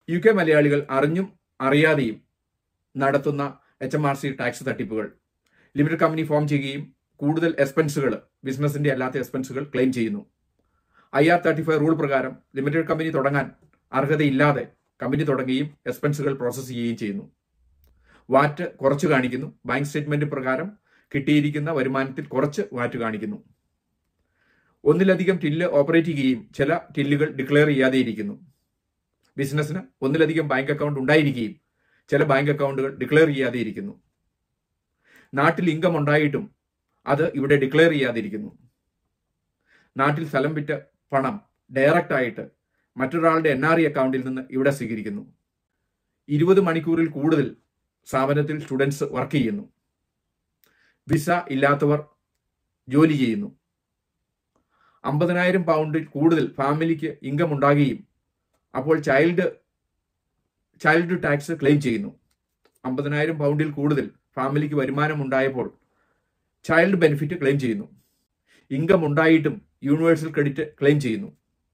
U K മലയാളികൾ അറിഞ്ഞും അറിയാതെയും നടത്തുന്ന H M R C tax തട്ടിപ്പുകൾ ലിമിറ്റഡ് കമ്പനി ഫോം ചെയ്യുകയും കൂടുതൽ എക്സ്പെൻസുകൾ ബിസിനസിന്റെ അല്ലാത്ത എക്സ്പെൻസുകൾ ക്ലെയിം ചെയ്യുന്നു I R thirty five rule പ്രകാരം ലിമിറ്റഡ് കമ്പനി തുടങ്ങാൻ അർഹതയില്ലാതെ കമ്പനി തുടങ്ങുകയും എക്സ്പെൻസുകൾ പ്രോസസ്സ് ചെയ്യുകയും ചെയ്യുന്നു വാറ്റ് കുറച്ച് കാണിക്കുന്നു ബാങ്ക് സ്റ്റേറ്റ്മെന്റ് പ്രകാരം കിട്ടിയിരിക്കുന്ന വരുമാനത്തിൽ കുറച്ച് വാറ്റ് കാണിക്കുന്നു ഒന്നിലധികം ടില്ല് ഓപ്പറേറ്റ് ചെയ്യുകയും ചില ടില്ലുകൾ ഡിക്ലെയർ ചെയ്യാതെ ഇരിക്കുന്നു ബിസിനസ്സിന് ഒന്നിലധികം ബാങ്ക് അക്കൗണ്ട് ഉണ്ടായിരിക്കുകയും ചില ബാങ്ക് അക്കൗണ്ടുകൾ ഡിക്ലെയർ ചെയ്യാതെ ഇരിക്കുന്നു നാട്ടിൽ ഇൻകം ഉണ്ടായിട്ടും അത് ഇവിടെ ഡിക്ലെയർ ചെയ്യാതെ ഇരിക്കുന്നു നാട്ടിൽ സ്ഥലം വിറ്റ പണം ഡയറക്റ്റ് ആയിട്ട് മറ്റൊരാളുടെ എൻ ആർ ഐ അക്കൗണ്ടിൽ നിന്ന് ഇവിടെ സ്വീകരിക്കുന്നു ഇരുപത് മണിക്കൂറിൽ കൂടുതൽ സ്ഥാപനത്തിൽ സ്റ്റുഡൻസ് വർക്ക് ചെയ്യുന്നു വിസ ഇല്ലാത്തവർ ജോലി ചെയ്യുന്നു അമ്പതിനായിരം പൗണ്ടിൽ കൂടുതൽ ഫാമിലിക്ക് ഇൻകം ഉണ്ടാകുകയും അപ്പോൾ ചൈൽഡ് ചൈൽഡ് ടാക്സ് ക്ലെയിം ചെയ്യുന്നു അമ്പതിനായിരം പൗണ്ടിൽ കൂടുതൽ ഫാമിലിക്ക് വരുമാനം ഉണ്ടായപ്പോൾ ചൈൽഡ് ബെനിഫിറ്റ് ക്ലെയിം ചെയ്യുന്നു ഇൻകം ഉണ്ടായിട്ടും യൂണിവേഴ്സൽ ക്രെഡിറ്റ് ക്ലെയിം ചെയ്യുന്നു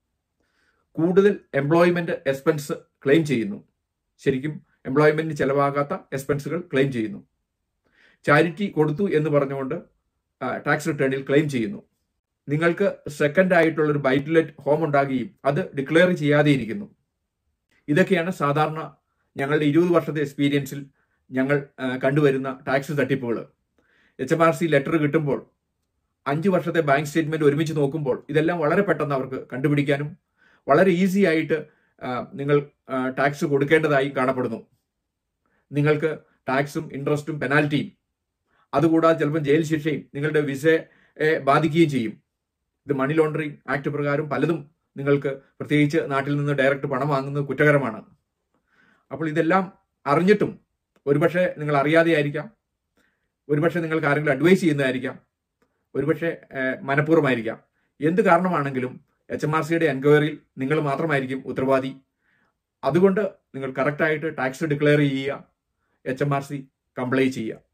കൂടുതൽ എംപ്ലോയ്മെന്റ് എക്സ്പെൻസ് ക്ലെയിം ചെയ്യുന്നു ശരിക്കും എംപ്ലോയ്മെന്റിന് ചെലവാകാത്ത എക്സ്പെൻസുകൾ ക്ലെയിം ചെയ്യുന്നു ചാരിറ്റി കൊടുത്തു എന്ന് പറഞ്ഞുകൊണ്ട് ടാക്സ് റിട്ടേണിൽ ക്ലെയിം ചെയ്യുന്നു നിങ്ങൾക്ക് സെക്കൻഡ് ആയിട്ടുള്ള ഒരു ബൈറ്റുലെറ്റ് ഹോം ഉണ്ടാകുകയും അത് ഡിക്ലെയർ ചെയ്യാതെ ഇരിക്കുന്നു ഇതൊക്കെയാണ് സാധാരണ ഞങ്ങളുടെ ഇരുപത് വർഷത്തെ എക്സ്പീരിയൻസിൽ ഞങ്ങൾ ആ, കണ്ടുവരുന്ന ടാക്സ് തട്ടിപ്പുകൾ H M R C letter കിട്ടുമ്പോൾ അഞ്ച് വർഷത്തെ ബാങ്ക് സ്റ്റേറ്റ്മെന്റ് ഒരുമിച്ച് നോക്കുമ്പോൾ ഇതെല്ലാം വളരെ പെട്ടെന്ന് അവർക്ക് കണ്ടുപിടിക്കാനും വളരെ ഈസി ആയിട്ട് ആ, നിങ്ങൾ ടാക്സ് കൊടുക്കേണ്ടതായി കാണപ്പെടുന്നു നിങ്ങൾക്ക് ടാക്സും ഇൻട്രസ്റ്റും പെനാൽറ്റിയും അതുകൂടാതെ ചിലപ്പോൾ ജയിൽ ശിക്ഷയും നിങ്ങളുടെ വിസയെ ബാധിക്കുകയും ചെയ്യും ഇത് മണി ലോണ്ടറിംഗ് ആക്ട് പ്രകാരം പലതും നിങ്ങൾക്ക് പ്രത്യേകിച്ച് നാട്ടിൽ നിന്ന് ഡയറക്റ്റ് പണം വാങ്ങുന്നത് കുറ്റകരമാണ് അപ്പോൾ ഇതെല്ലാം അറിഞ്ഞിട്ടും ഒരുപക്ഷെ നിങ്ങൾ അറിയാതെ ആയിരിക്കാം ഒരുപക്ഷെ നിങ്ങൾക്ക് ആരെങ്കിലും അഡ്വൈസ് ചെയ്യുന്നതായിരിക്കാം ഒരുപക്ഷെ ഏഹ്, മനഃപൂർവ്വമായിരിക്കാം എന്ത് കാരണമാണെങ്കിലും എച്ച് എം ആർ സിയുടെ എൻക്വയറിയിൽ നിങ്ങൾ മാത്രമായിരിക്കും ഉത്തരവാദി അതുകൊണ്ട് നിങ്ങൾ കറക്റ്റായിട്ട് ടാക്സ് ഡിക്ലെയർ ചെയ്യുക H M R C comply ചെയ്യുക